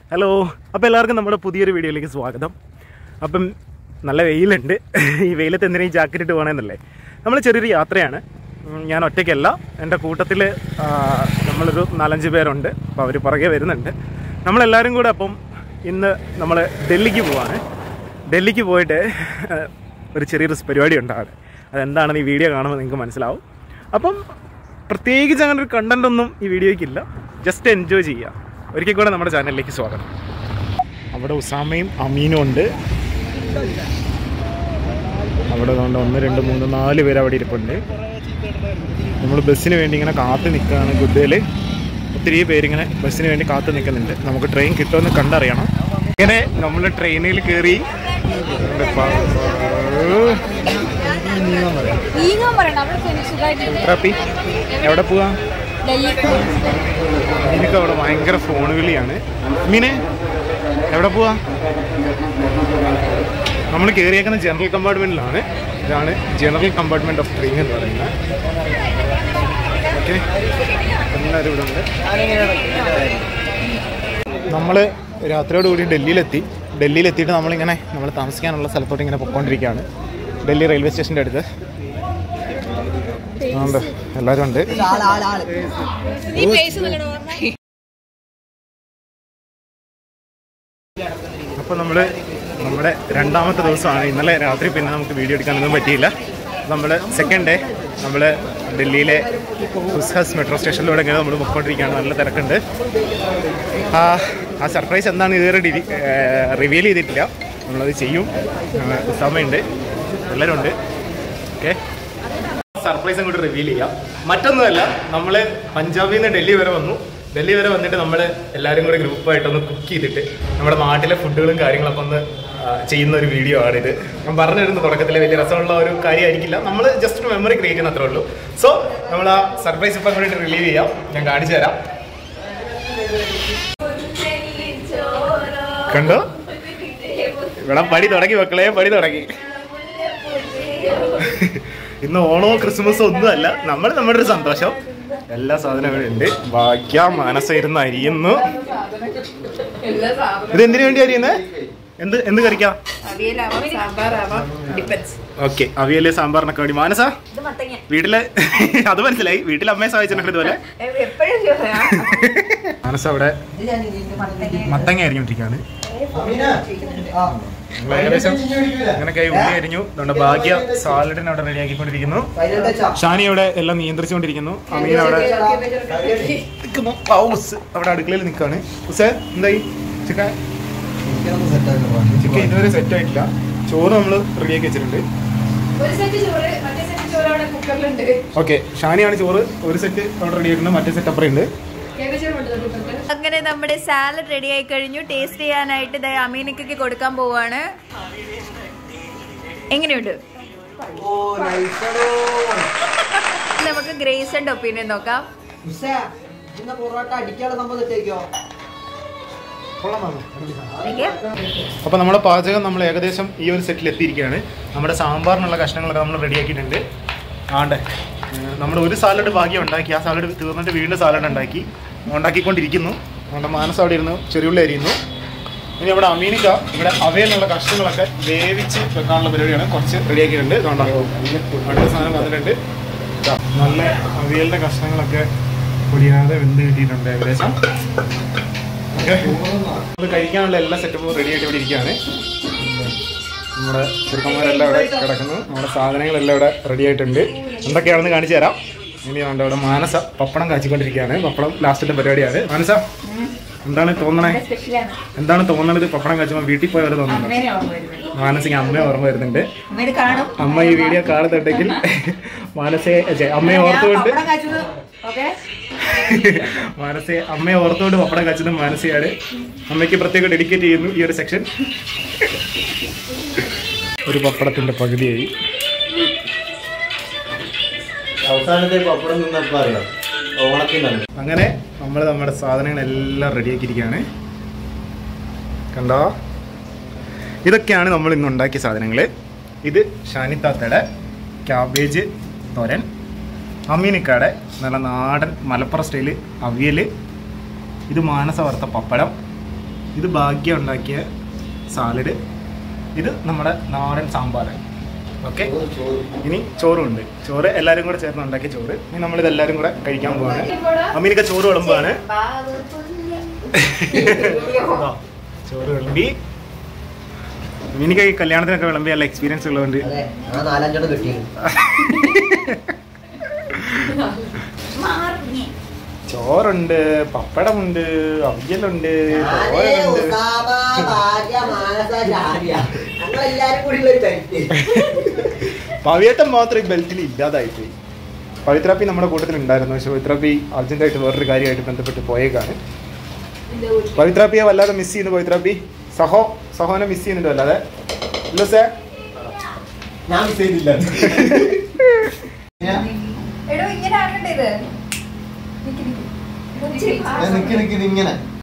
Hello അപ്പോൾ എല്ലാവർക്കും നമ്മുടെ പുതിയൊരു വീഡിയോയിലേക്ക് സ്വാഗതം അപ്പം നല്ല വെയിലുണ്ട് ഈ വെയിലത്ത് എന്തിനാ ഈ ജാക്കറ്റ് ഇട്ട് പോകണമെന്നല്ലേ നമ്മൾ ചെറിയൊരു യാത്രയാണ് ഉം, ഞാൻ ഒറ്റയ്ക്കല്ല എൻ്റെ കൂട്ടത്തിൽ നമ്മളൊരു നാലഞ്ച് പേരുണ്ട് അപ്പോൾ അവർ പുറകെ വരുന്നുണ്ട് നമ്മളെല്ലാവരും കൂടെ അപ്പം ഇന്ന് നമ്മൾ ഡൽഹിക്ക് പോവാണ് ഡൽഹിക്ക് പോയിട്ട് ആ, ഒരു ചെറിയൊരു പരിപാടി ഉണ്ടാകും അതെന്താണെന്ന് ഈ വീഡിയോ കാണുമ്പോൾ നിങ്ങൾക്ക് മനസ്സിലാവും അപ്പം പ്രത്യേകിച്ച് അങ്ങനെ ഒരു കണ്ടന്റ് ഒന്നും ഈ വീഡിയോയ്ക്കില്ല ജസ്റ്റ് എൻജോയ് ചെയ്യുക ഒരിക്കൽ കൂടെ നമ്മുടെ ചാനലിലേക്ക് സ്വാഗതം അവിടെ ഉസാമയും അമീനും ഉണ്ട് അവിടെ കൊണ്ട് ഒന്ന് രണ്ട് മൂന്ന് നാല് പേര് അവിടെ ഇരിപ്പുണ്ട് നമ്മൾ ബസ്സിന് വേണ്ടി ഇങ്ങനെ കാത്തു നിൽക്കുകയാണ് ഗുഡയിൽ ഒത്തിരി പേരിങ്ങനെ ബസ്സിന് വേണ്ടി കാത്തു നിൽക്കുന്നുണ്ട് നമുക്ക് ട്രെയിൻ കിട്ടുമെന്ന് കണ്ടറിയണം ഇങ്ങനെ നമ്മൾ ട്രെയിനിൽ കയറി ഈങ്ങാൻ പറയണ്ട അവിടെ സുഖമായിട്ട് റാപ്പി എവിടെ പോവാ ഡൽഹി എനിക്ക് അവിടെ ഭയങ്കര ഫോൺ വിളിയാണ് മീനെ എവിടെ പോവാ നമ്മൾ കയറിയേക്കുന്ന ജനറൽ കമ്പാർട്ട്മെന്റിലാണ് ഇതാണ് ജനറൽ കമ്പാർട്ട്മെന്റ് ഓഫ് ട്രെയിൻ എന്ന് പറയുന്നത് ഓക്കെ എല്ലാവരും ഇവിടെ ഉണ്ട് നമ്മൾ രാത്രിയോടുകൂടി ഡൽഹിയിലെത്തി ഡൽഹിയിലെത്തിയിട്ട് നമ്മളിങ്ങനെ നമ്മൾ താമസിക്കാനുള്ള സ്ഥലത്തോട്ട് ഇങ്ങനെ പൊയ്ക്കൊണ്ടിരിക്കുകയാണ് ഡൽഹി റെയിൽവേ സ്റ്റേഷൻ്റെ അടുത്ത് ഉണ്ട് എല്ലാവരും ഉണ്ട് നീ പേസ് നിൽക്കണോ അപ്പോൾ നമ്മൾ നമ്മുടെ രണ്ടാമത്തെ ദിവസമാണ് ഇന്നലെ രാത്രി പിന്നെ നമുക്ക് വീഡിയോ എടുക്കാനൊന്നും പറ്റിയില്ല നമ്മൾ സെക്കൻഡ് ഡേ നമ്മൾ ഡൽഹിയിലെ ഉസ്ഹസ് മെട്രോ സ്റ്റേഷനിലൂടെ ഇങ്ങനെ നമ്മൾ പൊയ്ക്കൊണ്ടിരിക്കുകയാണ് നല്ല തിരക്കുണ്ട് ആ ആ സർപ്രൈസ് എന്താണ് ഇതുവരെ റിവീൽ ചെയ്തിട്ടില്ല നമ്മളത് ചെയ്യും സമയമുണ്ട് എല്ലാവരും ഉണ്ട് ഓക്കെ സർപ്രൈസ് അങ്ങോട്ട് റിവീൽ ചെയ്യാം മറ്റൊന്നുമല്ല നമ്മൾ പഞ്ചാബിൽ നിന്ന് ഡൽഹി വരെ വന്നു ഡൽഹി വരെ വന്നിട്ട് നമ്മൾ എല്ലാവരും കൂടെ ഗ്രൂപ്പായിട്ടൊന്ന് കുക്ക് ചെയ്തിട്ട് നമ്മുടെ നാട്ടിലെ ഫുഡുകളും കാര്യങ്ങളൊക്കെ ഒന്ന് ആ, ചെയ്യുന്ന ഒരു വീഡിയോ ആണിത് ഞാൻ പറഞ്ഞു തരുന്ന തുടക്കത്തിൽ വലിയ രസമുള്ള ഒരു കാര്യമായിരിക്കില്ല നമ്മൾ ജസ്റ്റ് ഒരു മെമ്മറി ക്രിയേറ്റ് ചെയ്യുന്ന അത്രേ ഉള്ളൂ സോ നമ്മൾ ആ സർപ്രൈസ് ഇപ്പം കൂടി റിലീവ് ചെയ്യാം ഞാൻ കാണിച്ചു തരാം കണ്ടോ ഇവിടെ പടി തുടങ്ങി മക്കളെ പടി തുടങ്ങി ഇന്ന് ഓണമോ ക്രിസ്മസോ ഒന്നുമല്ല നമ്മൾ നമ്മുടെ ഒരു സന്തോഷം എല്ലാ സാധനങ്ങളും ഉണ്ട് ഭാഗ്യ മനസ്സ ഇരുന്ന് അരിയുന്നു ഇത് എന്തിനു വേണ്ടി അരിയുന്നേ എന്ത് എന്ത് കറിക്കാം അവിയലാവാം സാമ്പാറാവാം ഡിപ്പെൻസ് ഓക്കെ അവിയല് സാമ്പാറിനൊക്കെ വേണ്ടി മാനസ ഇത് മത്തങ്ങ വീട്ടില് അത് മനസ്സിലായി വീട്ടിൽ അമ്മയെ സഹായിച്ചിട്ടുണ്ട് ഇതുപോലെ എപ്പോഴും ചോദിച്ചാ മാനസ അവിടെ മത്തങ്ങ അരിഞ്ഞോണ്ടിരിക്കുകയാണ് നമ്മൾ ഏകദേശം അങ്ങനെയൊക്കെ ഉള്ളി അരിഞ്ഞു നമ്മുടെ ഭാഗ്യ സാലഡിന് അവിടെ റെഡിയാക്കിക്കൊണ്ടിരിക്കുന്നു ഷാനി അവിടെ എല്ലാം നിയന്ത്രിച്ചുകൊണ്ടിരിക്കുന്നു അമീൻ അവിടെ നിൽക്കുന്നു പൗസ് അവിടെ അടുക്കളയിൽ നിൽക്കാണ് ഉസേ എന്തായി ചിക്കൻ ചിക്കൻ ഇതുവരെ സെറ്റ് ആയിട്ടില്ല ചോറ് നമ്മൾ റെഡിയാക്കി വെച്ചിട്ടുണ്ട് ഒരു സെറ്റ് ചോറ് മറ്റേ സെറ്റ് ചോറ് അവിടെ കുക്കറിലുണ്ട് ഓക്കെ ഷാനിയാണ് ചോറ് ഒരു സെറ്റ് അവിടെ റെഡി ആയിട്ടുണ്ട് മറ്റേ സെറ്റ് അപ്പുറം ഉണ്ട് അങ്ങനെ നമ്മുടെ സാലഡ് റെഡി ആയി കഴിഞ്ഞു ടേസ്റ്റ് ചെയ്യാനായിട്ട് ദേ അമീനയ്ക്കൊക്കെ കൊടുക്കാൻ പോവാണ് എങ്ങനെയുണ്ട് നമുക്ക് ഗ്രേസിന്റെ ഒപ്പീനിയൻ നോക്കാം പൊറോട്ട അടിക്കാതെ നമ്മൾ ഇട്ടേക്കോ എനിക്ക് അപ്പോൾ നമ്മുടെ പാചകം നമ്മൾ ഏകദേശം ഈ ഒരു സെറ്റിൽ എത്തിയിരിക്കുകയാണ് നമ്മുടെ സാമ്പാറിനുള്ള കഷ്ണങ്ങളൊക്കെ നമ്മൾ റെഡിയാക്കിയിട്ടുണ്ട് ആണ്ടെ നമ്മുടെ ഒരു സാലഡ് ഭാഗ്യം ഉണ്ടാക്കി ആ സാലഡ് തീർന്നിട്ട് വീണ്ടും സാലഡ് ഉണ്ടാക്കി ഉണ്ടാക്കിക്കൊണ്ടിരിക്കുന്നു നമ്മുടെ മാനസ് അവിടെ ഇരുന്നു ചെറിയുള്ളി അരിയുന്നു ഇനി നമ്മുടെ അമീനിക്ക ഇവിടെ അവയിലുള്ള കഷ്ണങ്ങളൊക്കെ വേവിച്ച് വെക്കാനുള്ള പരിപാടിയാണ് കുറച്ച് റെഡിയാക്കിയിട്ടുണ്ട് ഇതുകൊണ്ടാകും അടുത്ത സാധനം വന്നിട്ടുണ്ട് ഇതാ, നല്ല അവിയലിൻ്റെ കഷ്ണങ്ങളൊക്കെ പൊടിയാതെ വെന്ത് കിട്ടിയിട്ടുണ്ട് ഏകദേശം ഓക്കെ അത് കഴിക്കാനുള്ള എല്ലാ സെറ്റപ്പും റെഡി ആയിട്ട് ഇവിടെ ഇരിക്കുകയാണ് നമ്മുടെ ചെറുക്കന്മാരെല്ലാം ഇവിടെ കിടക്കുന്നു നമ്മുടെ സാധനങ്ങളെല്ലാം ഇവിടെ റെഡി ആയിട്ടുണ്ട് എന്തൊക്കെയാണെന്ന് കാണിച്ചു തരാം ഇനി നമ്മുടെ ഇവിടെ മാനസ പപ്പടം കാച്ചിക്കൊണ്ടിരിക്കുകയാണ് പപ്പടം ലാസ്റ്റത്തെ പരിപാടിയാണ് മാനസ എന്താണ് തോന്നണേ എന്താണ് തോന്നണത് പപ്പടം കാച്ചുമ്പോൾ വീട്ടിൽ പോയവരെ തോന്നുന്നുണ്ട് മാനസിക അമ്മയെ ഓർമ്മ വരുന്നുണ്ട് കാണും അമ്മ ഈ വീഡിയോ കാണുന്നുണ്ടെങ്കിൽ മാനസയെ ഛെ, അമ്മയെ ഓർത്തുകൊണ്ട് മാനസയെ അമ്മയെ ഓർത്തുകൊണ്ട് പപ്പടം കാച്ചത് മാനസയാണ് അമ്മയ്ക്ക് പ്രത്യേകം ഡെഡിക്കേറ്റ് ചെയ്യുന്നു ഈ ഒരു സെക്ഷൻ ഒരു പപ്പടത്തിന്റെ പകുതിയായി അവസാനത്തെ പപ്പടം നിന്നപ്പോ അറിയാം ഓണത്തിനാണ് അങ്ങനെ നമ്മൾ നമ്മുടെ സാധനങ്ങളെല്ലാം റെഡിയാക്കിയിരിക്കുകയാണ് കണ്ടോ ഇതൊക്കെയാണ് നമ്മൾ ഇന്ന് ഉണ്ടാക്കിയ സാധനങ്ങൾ ഇത് ഷാനിത്താത്തയുടെ ക്യാബേജ് തോരൻ അമ്മീനിക്കാടെ നല്ല നാടൻ മലപ്പുറം സ്റ്റൈല് അവിയൽ ഇത് മാനസ വറുത്ത പപ്പടം ഇത് ഭാഗ്യം ഉണ്ടാക്കിയ സാലഡ് ഇത് നമ്മുടെ നാടൻ സാമ്പാർ ഓക്കെ ഇനി ചോറുണ്ട് ചോറ് എല്ലാവരും കൂടെ ചേർന്ന് ഉണ്ടാക്കിയ ചോറ് ഇനി നമ്മൾ ഇതെല്ലാവരും കൂടെ കഴിക്കാൻ പോവാണ് അമീനിക്ക ചോറ് വിളമ്പാണ് ആ, ചോറ് വിളമ്പി അമീനിക്ക ഈ കല്യാണത്തിനൊക്കെ വിളമ്പി നല്ല എക്സ്പീരിയൻസ് ഉള്ളതുകൊണ്ട് അതെ ആ നാലഞ്ചെണ്ണം കിട്ടി ചോറുണ്ട് പപ്പടമുണ്ട് അവിയലുണ്ട് തോരനുണ്ട് ഞങ്ങളെല്ലാരും കൂടി ഒരു ബെൽറ്റ് പവിയേട്ടൻ മാത്രം ഈ ബെൽറ്റിൽ ഇല്ലാതായി പോയി പവിത്രാപ്പി നമ്മുടെ കൂട്ടത്തിൽ ഉണ്ടായിരുന്നു പക്ഷെ പവിത്രാപ്പി അർജന്റായിട്ട് വേറൊരു കാര്യമായിട്ട് ബന്ധപ്പെട്ട് പോയേക്കാണ് പവിത്രാപ്പിയെ വല്ലാതെ മിസ് ചെയ്യുന്നു പവിത്രാപ്പി സഹോ സഹോനെ മിസ് ചെയ്യുന്നുണ്ട് വല്ലാതെ ഇല്ല സേ ഞാൻ മിസ് ചെയ്തില്ല എടോ ഇങ്ങനെ ആക്കണ്ടേ ഇത് നിക്ക് നിക്ക്. ഇച്ചിരി നിക്ക് നിക്ക് ഇത് ഇങ്ങനെ